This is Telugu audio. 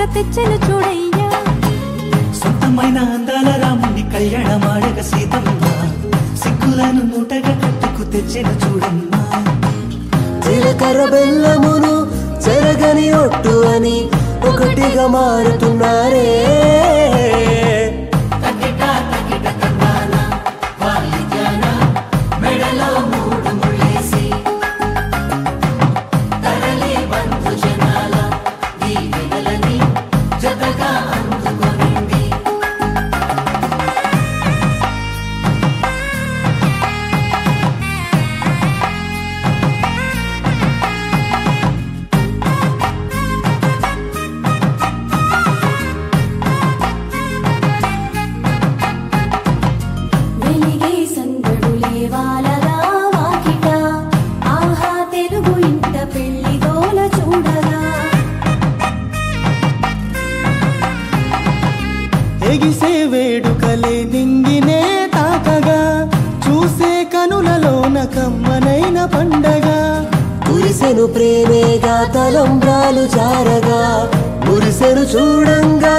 కానుక తెచ్చెను చూడయ్యా సొంతమైన అందాల రాముని కళ్యాణమాడగ సీతమ్మ సిగ్గులను మూటగా కట్టుకు తెచ్చిన చూడమ్మా జీలకర్ర బెల్లమును చెరగని ఒట్టు అని ఒకటిగా మారుతున్నారే వెలిగే సందడు లేవాలగా వాకిట ఆహా తెలుగు ఇంట పెళ్లి గోల చూడగా ఎగిసే వేడుకలే నింగినే తాకగా చూసే కనులలోన కమ్మనైన పండగ కురిసెను ప్రేమేగా తలంబ్రాలు జారగా మురిసెను చూడంగా